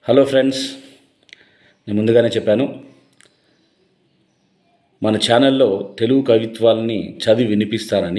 hello friends నేను ముందుగానే చెప్పాను మన ఛానల్లో తెలుగు కవిత్వాలని చదివి వినిపిస్తానని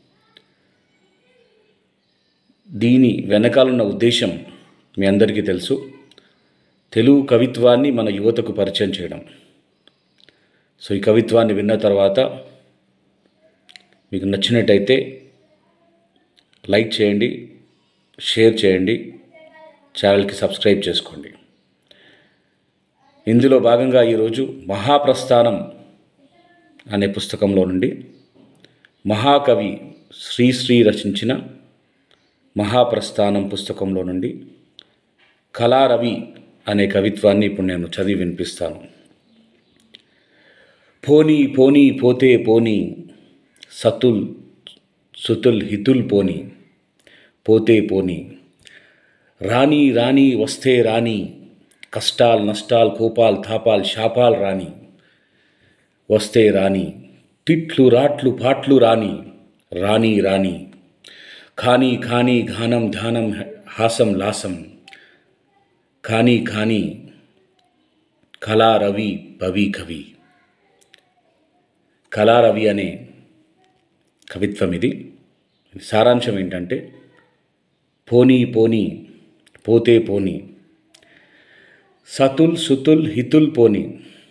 దీని వెనకాలన్న ఉద్దేశం మీ అందరికీ తెలుసు తెలుగు కవిత్వాన్ని మన యువతకు పరిచయం చేయడం సో ఈ కవిత్వాన్ని విన్న తర్వాత మీకు నచ్చినట్టయితే లైక్ చేయండి షేర్ చేయండి ఛానల్కి సబ్స్క్రైబ్ చేసుకోండి ఇందులో భాగంగా ఈరోజు మహాప్రస్థానం అనే పుస్తకంలో నుండి మహాకవి శ్రీశ్రీ రచించిన మహాప్రస్థానం పుస్తకంలో నుండి కళారవి అనే కవిత్వాన్ని ఇప్పుడు నేను చదివి వినిపిస్తాను పోనీ పోనీ పోతే పోనీ సతుల్ సుతుల్ హితుల్ పోనీ పోతే పోనీ రాణి రాణి వస్తే రాణి కష్టాల్ నష్టాల్ కోపాల్ తాపాల్ శాపాల్ రాణి వస్తే రాణి తిట్లు రాట్లు పాట్లు రాణి రాణి రాణి ఖానీ ఖానీ ఘానం ధ్యానం హాసం లాసం ఖానీ ఖానీ కళారవి భవి కవి కళారవి అనే కవిత్వం ఇది సారాంశం ఏంటంటే పోనీ పోనీ పోతే పోనీ సతుల్ సుతుల్ హితుల్ పోనీ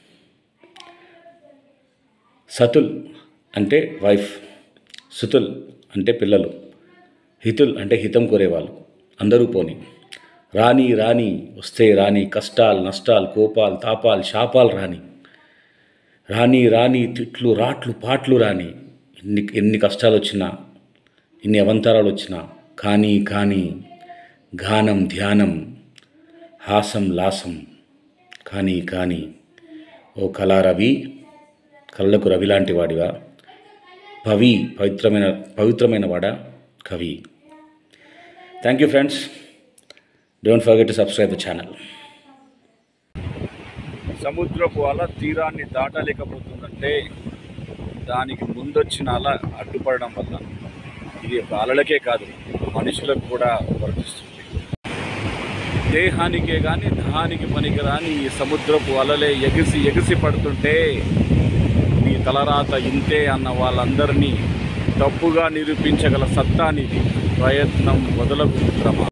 సతుల్ అంటే వైఫ్ సుతుల్ అంటే పిల్లలు హితుల్ అంటే హితం కోరేవాళ్ళు అందరూ పోని రాని రాని వస్తే రాని కష్టాలు నష్టాలు కోపాలు తాపాలు శాపాలు రాని రాని రాని తిట్లు రాట్లు పాట్లు రాని ఎన్ని ఎన్ని కష్టాలు వచ్చినా ఎన్ని అవంతరాలు వచ్చినా కానీ కానీ గానం ధ్యానం హాసం లాసం కానీ కానీ ఓ కళారవి కళ్ళకు రవి లాంటి వాడివా పవి పవిత్రమైన పవిత్రమైన వాడా కవి thank you friends don't forget to subscribe the channel సముద్రపు అల తీరాన్ని దాటలేకపోతుందంటే దానికి ముందొచ్చిన అల అడ్డుపడడం వల్ల ఇది ఒక అలలకే కాదు మనుషులకు కూడా వర్తిస్తుంది దేహానికే కానీ దహానికి పనికిరాని ఈ సముద్రపు అలలే ఎగిసి ఎగిసి పడుతుంటే నీ తలరాత ఇంతే అన్న వాళ్ళందరినీ తప్పుగా నిరూపించగల సత్తా నీది ప్రయత్నం మొదలకు క్రమ